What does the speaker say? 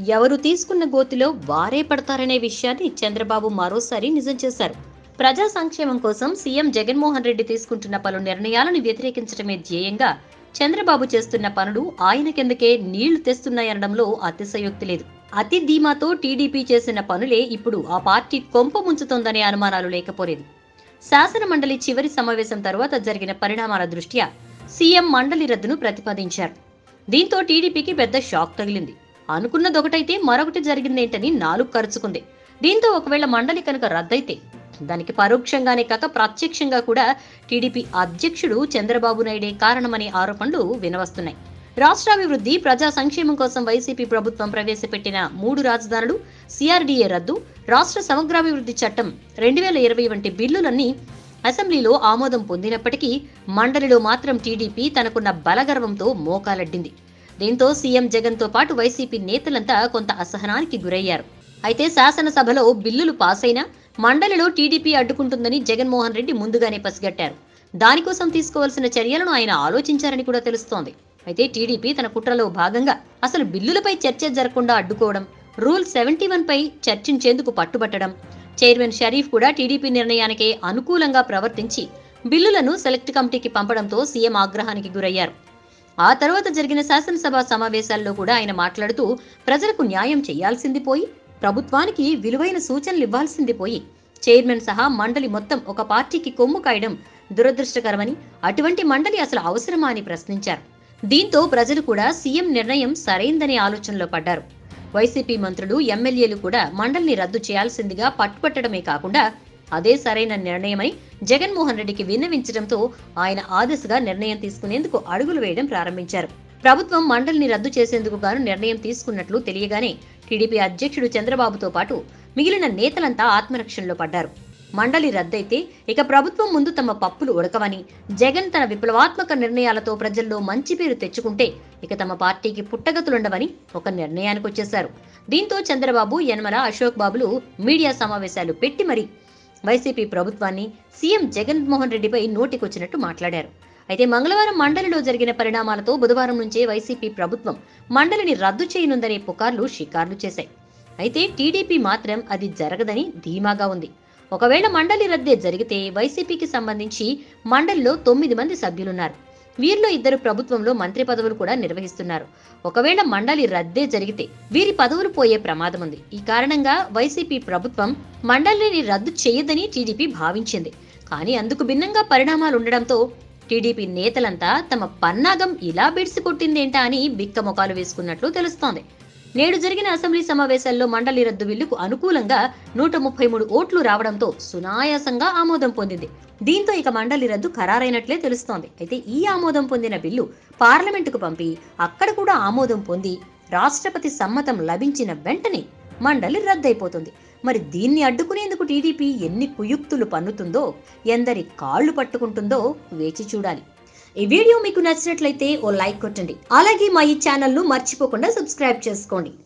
ఎవరు తీసుకున్న గోతిలో వారే పడతారనే విషయాన్ని చంద్రబాబు మరోసారి నిజం చేశారు ప్రజా సంక్షేమం కోసం సీఎం జగన్మోహన్ రెడ్డి తీసుకుంటున్న పలు నిర్ణయాలను వ్యతిరేకించడమే ధ్యేయంగా చంద్రబాబు చేస్తున్న పనులు ఆయన కిందకే నీళ్లు తెస్తున్నాయనడంలో అతిశయోక్తి లేదు అతి ధీమాతో టీడీపీ చేసిన పనులే ఇప్పుడు ఆ పార్టీ కొంప ముంచుతోందనే అనుమానాలు లేకపోలేదు శాసన మండలి చివరి సమావేశం తర్వాత జరిగిన పరిణామాల దృష్ట్యా సీఎం మండలి రద్దును ప్రతిపాదించారు దీంతో టీడీపీకి పెద్ద షాక్ తగిలింది అనుకున్నదొకటైతే మరొకటి జరిగిందేంటని నాలుగు ఖర్చుకుంది దీంతో ఒకవేళ మండలి కనుక రద్దయితే దానికి పరోక్షంగానే కాక ప్రత్యక్షంగా కూడా టీడీపీ అధ్యక్షుడు చంద్రబాబు నాయుడే కారణమనే ఆరోపణలు వినవస్తున్నాయి రాష్ట్రాభివృద్ధి ప్రజా సంక్షేమం కోసం వైసీపీ ప్రభుత్వం ప్రవేశపెట్టిన మూడు రాజధానులు సిఆర్డీఏ రద్దు రాష్ట్ర సమగ్రాభివృద్ధి చట్టం రెండు వేల ఇరవై వంటి బిల్లులన్నీ అసెంబ్లీలో ఆమోదం పొందినప్పటికీ మండలిలో మాత్రం టీడీపీ తనకున్న బలగర్వంతో మోకాలడ్డింది దీంతో సీఎం జగన్తో పాటు వైసీపీ నేతలంతా కొంత అసహనానికి గురయ్యారు అయితే శాసనసభలో బిల్లులు పాస్ అయినా మండలిలో టీడీపీ అడ్డుకుంటుందని జగన్మోహన్ రెడ్డి ముందుగానే పసిగట్టారు దానికోసం తీసుకోవాల్సిన చర్యలను ఆయన ఆలోచించారని కూడా తెలుస్తోంది అయితే టీడీపీ తన కుట్రలో భాగంగా అసలు బిల్లులపై చర్చ జరగకుండా అడ్డుకోవడం రూల్ సెవెంటీ వన్ పై చర్చించేందుకు పట్టుబట్టడం చైర్మన్ షరీఫ్ కూడా టీడీపీ నిర్ణయానికే అనుకూలంగా ప్రవర్తించి బిల్లులను సెలెక్ట్ కమిటీకి పంపడంతో సీఎం ఆగ్రహానికి గురయ్యారు ఆ తర్వాత జరిగిన శాసనసభ సమావేశాల్లో కూడా ఆయన మాట్లాడుతూ ప్రజలకు న్యాయం చేయాల్సింది పోయి ప్రభుత్వానికి విలువైన సూచనలు ఇవ్వాల్సింది పోయి చైర్మన్ సహా మండలి మొత్తం ఒక పార్టీకి కొమ్ము కాయడం దురదృష్టకరమని అటువంటి మండలి అసలు అవసరమా అని ప్రశ్నించారు దీంతో ప్రజలు కూడా సీఎం నిర్ణయం సరైందనే ఆలోచనలో పడ్డారు వైసీపీ మంత్రులు ఎమ్మెల్యేలు కూడా మండలిని రద్దు చేయాల్సిందిగా పట్టుపట్టడమే కాకుండా అదే సరైన నిర్ణయమని జగన్మోహన్ రెడ్డికి విన్నవించడంతో ఆయన ఆ దిశగా నిర్ణయం తీసుకునేందుకు అడుగులు వేయడం ప్రారంభించారు ప్రభుత్వం మండలిని రద్దు చేసేందుకు గాను నిర్ణయం తీసుకున్నట్లు తెలియగానే టీడీపీ అధ్యక్షుడు చంద్రబాబుతో పాటు మిగిలిన నేతలంతా ఆత్మరక్షణలో పడ్డారు మండలి రద్దయితే ఇక ప్రభుత్వం ముందు తమ పప్పులు ఉడకవని జగన్ తన విప్లవాత్మక నిర్ణయాలతో ప్రజల్లో మంచి పేరు తెచ్చుకుంటే ఇక తమ పార్టీకి పుట్టగతులుండవని ఒక నిర్ణయానికి వచ్చేశారు దీంతో చంద్రబాబు యనమల అశోక్ బాబులు మీడియా సమావేశాలు పెట్టి మరీ వైసీపీ ప్రభుత్వాన్ని సీఎం జగన్మోహన్ రెడ్డిపై నోటికొచ్చినట్టు మాట్లాడారు అయితే మంగళవారం మండలిలో జరిగిన పరిణామాలతో బుధవారం నుంచే వైసీపీ ప్రభుత్వం మండలిని రద్దు చేయనుందనే పుకార్లు షికార్లు చేశాయి అయితే టీడీపీ మాత్రం అది జరగదని ధీమాగా ఉంది ఒకవేళ మండలి రద్దే జరిగితే వైసీపీకి సంబంధించి మండలిలో తొమ్మిది మంది సభ్యులున్నారు వీరిలో ఇద్దరు ప్రభుత్వంలో మంత్రి పదవులు కూడా నిర్వహిస్తున్నారు ఒకవేళ మండలి రద్దే జరిగితే వీరి పదవులు పోయే ప్రమాదం ఉంది ఈ కారణంగా వైసీపీ ప్రభుత్వం మండలిని రద్దు చేయదని టీడీపీ భావించింది కానీ అందుకు భిన్నంగా పరిణామాలు ఉండడంతో టీడీపీ నేతలంతా తమ పన్నాగం ఇలా బెడిసి కొట్టిందేంటా అని బిక్కమొకాలు వేసుకున్నట్లు తెలుస్తోంది నేడు జరిగిన అసెంబ్లీ సమావేశాల్లో మండలి రద్దు బిల్లుకు అనుకూలంగా నూట ముప్పై మూడు ఓట్లు రావడంతో సునాయాసంగా ఆమోదం పొందింది దీంతో ఇక మండలి రద్దు ఖరారైనట్లే తెలుస్తోంది అయితే ఈ ఆమోదం పొందిన బిల్లు పార్లమెంటుకు పంపి అక్కడ కూడా ఆమోదం పొంది రాష్ట్రపతి సమ్మతం లభించిన వెంటనే మండలి రద్దయిపోతుంది మరి దీన్ని అడ్డుకునేందుకు టీడీపీ ఎన్ని కుయుక్తులు పన్నుతుందో ఎందరి కాళ్లు పట్టుకుంటుందో వేచి చూడాలి ఈ వీడియో మీకు నచ్చినట్లయితే ఓ లైక్ కొట్టండి అలాగే మా ఈ ఛానల్ను మర్చిపోకుండా సబ్స్క్రైబ్ చేసుకోండి